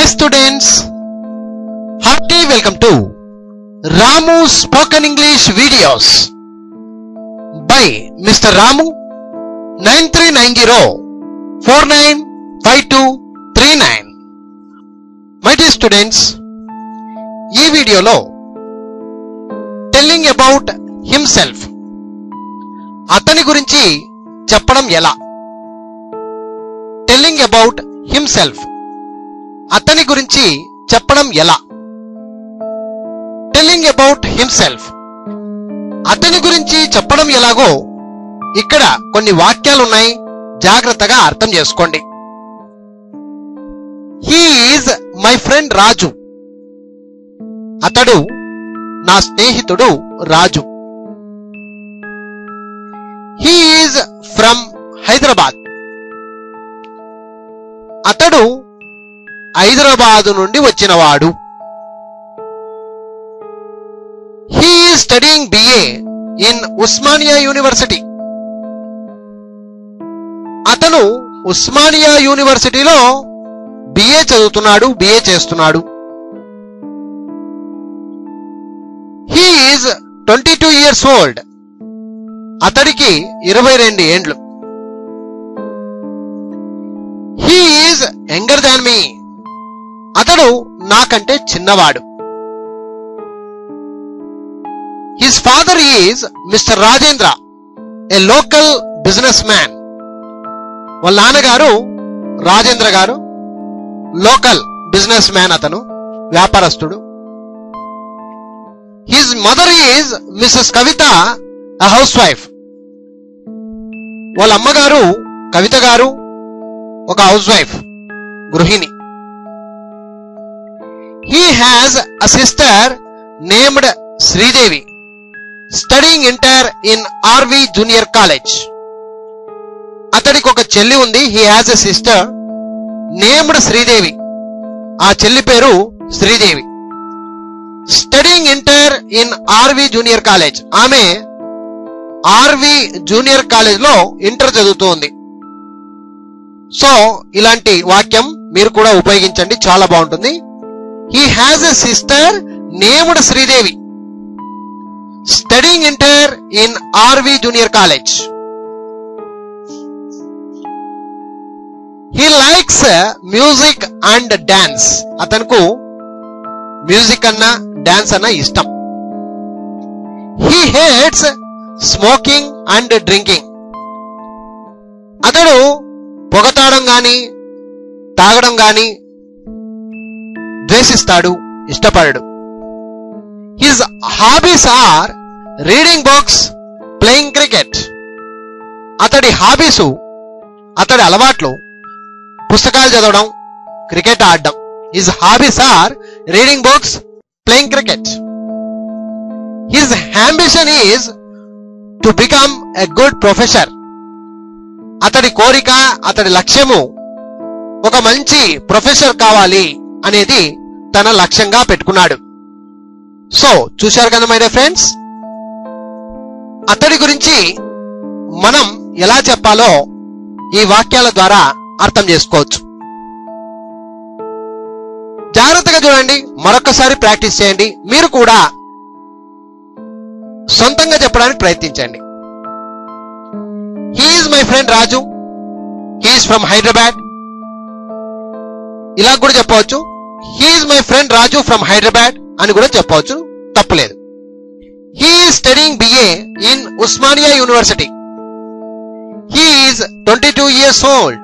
students, hearty welcome to Ramu Spoken English videos by Mr. Ramu 9390 495239. My dear students, ఈ వీడియోలో telling about himself అతని గురించి చెప్పడం ఎలా టెల్లింగ్ అబౌట్ హిమ్సెల్ఫ్ అతని గురించి చెప్పడం ఎలా టెల్లింగ్ అబౌట్ హిమ్సెల్ఫ్ అతని గురించి చెప్పడం ఎలాగో ఇక్కడ కొన్ని వాక్యాలు ఉన్నాయి జాగ్రత్తగా అర్థం చేసుకోండి హీఈస్ మై ఫ్రెండ్ రాజు అతడు నా స్నేహితుడు రాజు హీఈస్ ఫ్రమ్ హైదరాబాద్ అతడు హైదరాబాదు నుండి వచ్చినవాడు he studying BA in Osmania university అతను ఉస్మానియా యూనివర్సిటీలో బిఏ చదువుతున్నాడు బిఏ చేస్తున్నాడు he is twenty two years old అతడికి ఇరవై రెండు ఏండ్లు he is younger than me అతడు నాకంటే చిన్నవాడు his father is mister Rajendra a local businessman వాళ్ళ నాన్నగారు Rajendra garu local businessman అతను వ్యాపారస్తుడు his mother is missus Kavitha a housewife వాళ్ళ అమ్మగారు కవిత గారు ఒక హౌస్ వైఫ్ గృహిణి he has a sister named Sridevi studying inter in RV junior college అతడికి ఒక చెల్లి ఉంది he has a sister named Sridevi ఆ చెల్లి పేరు Sridevi studying inter in RV junior college ఆమె ఆర్వి జూనియర్ కాలేజ్ లో ఇంటర్ చదువుతోంది సో ఇలాంటి వాక్యం మీరు కూడా ఉపయోగించండి చాలా బాగుంటుంది he has a sister named Sridevi studying inter in RV junior college he likes music and dance అతనుకు మ్యూజిక్ అన్నా డాన్స్ అన్నా ఇష్టం he hates smoking and drinking అతడు పొగతాడం గాని తాగడం గాని ద్వేషిస్తాడు ఇష్టపడడు his hobbies are reading books playing cricket అతడి హాబీసు అతడి అలవాట్లు పుస్తకాలు చదవడం క్రికెట్ ఆడడం his hobbies are reading books playing cricket his ambition is to become a good professor అతడి కోరిక అతడి లక్ష్యము ఒక మంచి ప్రొఫెసర్ కావాలి అనేది తన లక్ష్యంగా పెట్టుకున్నాడు సో చూశారు కదా మై ఫ్రెండ్స్ అతడి గురించి మనం ఎలా చెప్పాలో ఈ వాక్యాల ద్వారా అర్థం చేసుకోవచ్చు జాగ్రత్తగా చూడండి మరొకసారి ప్రాక్టీస్ చేయండి మీరు కూడా సొంతంగా చెప్పడానికి ప్రయత్నించండి he's my friend Raju he's from Hyderabad ఇలా కూడా చెప్పవచ్చు he's my friend Raju from Hyderabad అని కూడా చెప్పవచ్చు తప్పులేదు he studying BA in Osmania university he is twenty two years old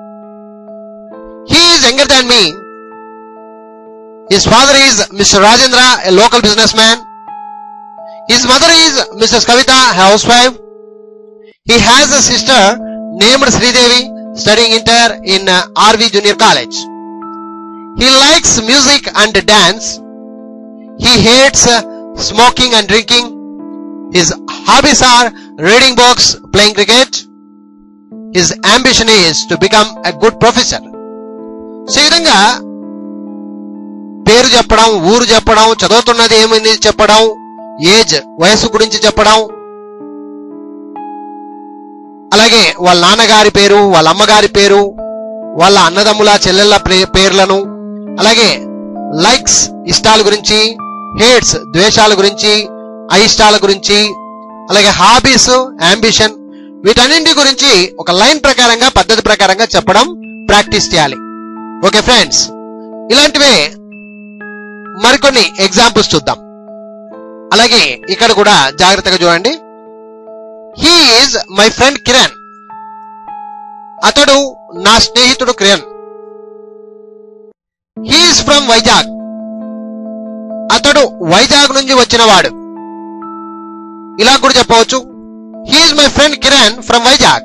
he is younger than me his father is mister Rajendra a local businessman his mother is missus Kavitha housewife he has a sister named Sridevi studying inter in RV junior college he likes music and dance he hates smoking and drinking his hobbies are reading books playing cricket his ambition is to become a good professor so ఈ విధంగా పేరు చెప్పడం ఊరు చెప్పడం చదువుతున్నది ఏమైంది చెప్పడం age వయసు గురించి చెప్పడం అలాగే వాళ్ళ నాన్నగారి పేరు వాళ్ళ అమ్మగారి పేరు వాళ్ళ అన్నదమ్ముల చెల్లెళ్ళ ప్రే- పేర్లను అలాగే లైక్స్ ఇష్టాల గురించి హేట్స్ ద్వేషాల గురించి అయిష్టాల గురించి అలాగే హాబీస్ అంబిషన్ వీటన్నింటి గురించి ఒక లైన్ ప్రకారంగా పద్ధతి ప్రకారంగా చెప్పడం ప్రాక్టీస్ చేయాలి ఓకే ఫ్రెండ్స్ ఇలాంటివే మరికొన్ని ఎగ్జాంపుల్స్ చూద్దాం అలాగే ఇక్కడ కూడా జాగ్రత్తగా చూడండి he is my friend Kiran అతడు నా స్నేహితుడు కిరణ్ హీఈస్ ఫ్రమ్ వైజాగ్ అతడు వైజాగ్ నుంచి వచ్చినవాడు ఇలా కూడా చెప్పవచ్చు he's my friend Kiran from Vizag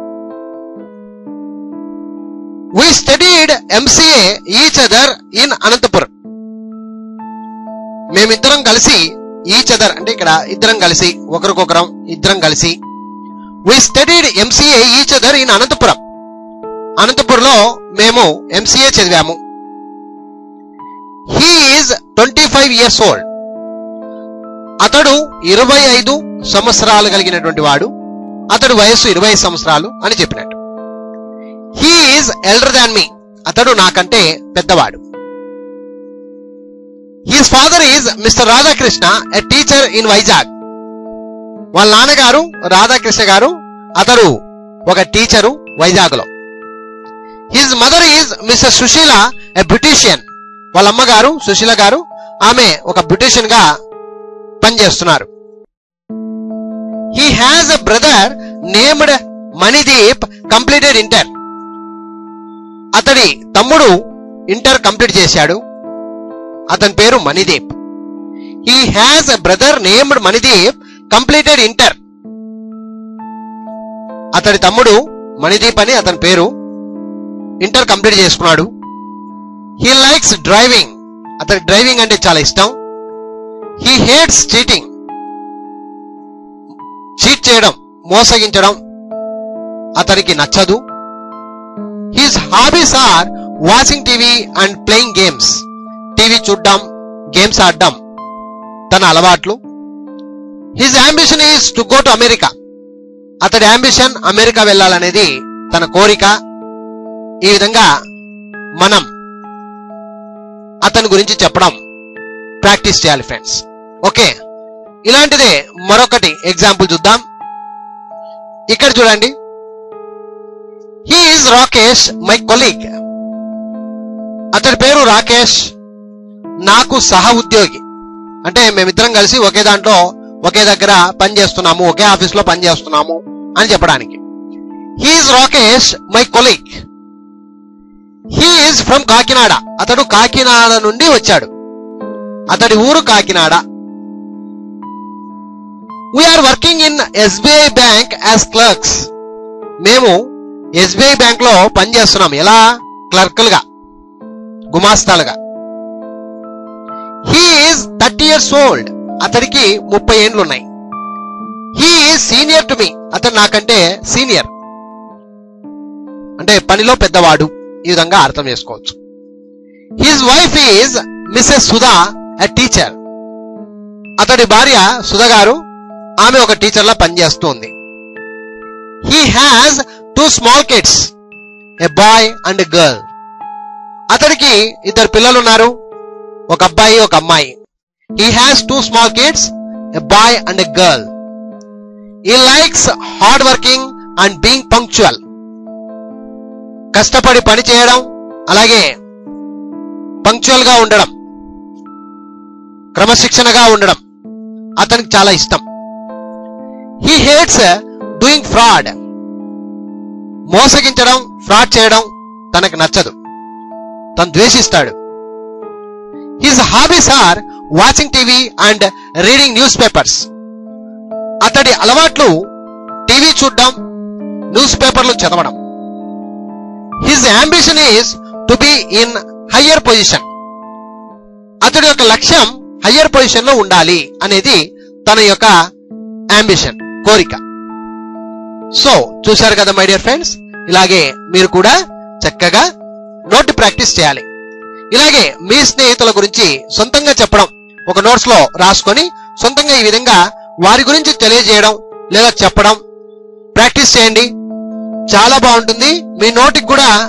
we studied MCA each other in Anantapur మేమిద్దరం కలిసి ఈచ్ అదర్ అంటే ఇక్కడ ఇద్దరం కలిసి ఒకరికొకరం ఇద్దరం కలిసి we studied MCA each other in Anantapur అనంతపురంలో మేము ఎంసీఏ చదివాము he is twenty five years old అతడు ఇరవై ఐదు సంవత్సరాలు కలిగినటువంటి వాడు అతడు వయస్సు ఇరవై సంవత్సరాలు అని చెప్పినట్టు he is elder than me అతడు నాకంటే పెద్దవాడు his father is mister Radhakrishna a teacher in Vizag వాళ్ళ నాన్నగారు రాధాకృష్ణ గారు అతడు ఒక టీచరు వైజాగ్ లో his mother is mister Susheela a Britishian వాళ్ళ అమ్మగారు సుశీల గారు ఆమె ఒక బ్రిటిషియన్ గా పనిచేస్తున్నారు he has a brother named Manideep completed inter అతడి తమ్ముడు ఇంటర్ కంప్లీట్ చేశాడు అతని పేరు Manideep he has a brother named Manideep completed inter అతడి తమ్ముడు మణిదీప్ అని అతని పేరు ఇంటర్ కంప్లీట్ చేసుకున్నాడు హీ లైక్స్ డ్రైవింగ్ అతడి డ్రైవింగ్ అంటే చాలా ఇష్టం హీ హేట్స్ చీటింగ్ చీట్ చేయడం మోసగించడం అతనికి నచ్చదు his hobbies are watching TV and playing games TV చూడడం గేమ్స్ ఆడడం తన అలవాట్లు his ambition is to go to America అతడి అంబిషన్ అమెరికా వెళ్ళాలనేది తన కోరిక ఈ విధంగా మనం అతని గురించి చెప్పడం ప్రాక్టీస్ చేయాలి ఫ్రెండ్స్ ఓకే ఇలాంటిదే మరొకటి ఎగ్జాంపుల్ చూద్దాం ఇక్కడ చూడండి he is Rakesh my colleague అతడి పేరు రాకేష్ నాకు సహ ఉద్యోగి అంటే మేమిద్దరం కలిసి ఒకే దాంట్లో ఒకే దగ్గర పని చేస్తున్నాము ఒకే ఆఫీస్ లో పని చేస్తున్నాము అని చెప్పడానికి he's Rakesh my colleague he's from Kakinada అతడు కాకినాడ నుండి వచ్చాడు అతడి ఊరు Kakinada we're working in SBI bank as clerks మేము ఎస్బీఐ బ్యాంక్ లో పనిచేస్తున్నాం ఎలా క్లర్కులుగా గుమాస్తాలుగా he is thirty years old అతడికి ముప్పై ఏండ్లు ఉన్నాయి he is senior to me అతడు నాకంటే సీనియర్ అంటే పనిలో పెద్దవాడు ఈ విధంగా అర్థం చేసుకోవచ్చు his wife is missus Sudha a teacher అతడి భార్య సుధా గారు ఆమె ఒక టీచర్ లా పనిచేస్తుంది he has two small kids a boy and a girl అతడికి ఇద్దరు పిల్లలు ఉన్నారు ఒక అబ్బాయి ఒక అమ్మాయి he has two small kids a boy and a girl he likes hard working and being punctual కష్టపడి పని చేయడం అలాగే పంక్చువల్ గా ఉండడం క్రమశిక్షణగా ఉండడం అతనికి చాలా ఇష్టం హీ హేట్స్ డూయింగ్ ఫ్రాడ్ మోసగించడం ఫ్రాడ్ చేయడం తనకు నచ్చదు తను ద్వేషిస్తాడు his hobbies are watching TV and reading newspapers అతడి అలవాట్లు టీవీ చూడడం న్యూస్ పేపర్లు చదవడం his ambition is to be in higher position అతడి యొక్క లక్ష్యం హయ్యర్ పొజిషన్ లో ఉండాలి అనేది తన యొక్క అంబిషన్ కోరిక సో చూశారు కదా మై డియర్ ఫ్రెండ్స్ ఇలాగే మీరు కూడా చక్కగా నోట్ ప్రాక్టీస్ చేయాలి ఇలాగే మీ స్నేహితుల గురించి సొంతంగా చెప్పడం ఒక నోట్స్ లో రాసుకొని సొంతంగా ఈ విధంగా వారి గురించి తెలియజేయడం లేదా చెప్పడం ప్రాక్టీస్ చేయండి చాలా బాగుంటుంది మీ నోటికి కూడా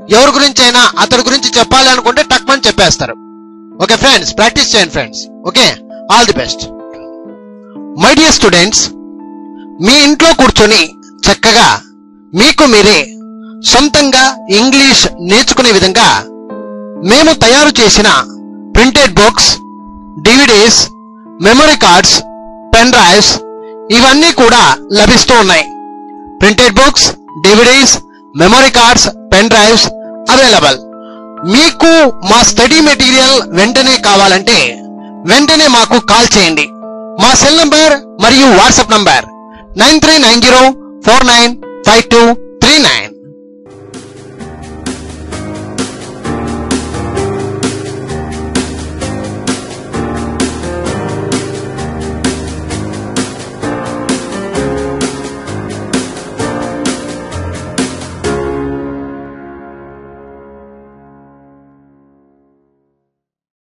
ఎవరి గురించి అయినా అతడి గురించి చెప్పాలి అనుకుంటే టక్మని చెప్పేస్తారు ఓకే ఫ్రెండ్స్ ప్రాక్టీస్ చేయండి friends okay all the best my dear students మీ ఇంట్లో కూర్చొని చక్కగా మీకు మీరే సొంతంగా ఇంగ్లీష్ నేర్చుకునే విధంగా మేము తయారు చేసిన printed books DVDs memory cards pen drives ఇవన్నీ కూడా లభిస్తూ ఉన్నాయి printed books DVDs memory cards pen drives available మీకు మా స్టడీ మెటీరియల్ వెంటనే కావాలంటే వెంటనే మాకు కాల్ చేయండి మా సెల్ నంబర్ మరియు WhatsApp number nine three nine zero four nine five two three nine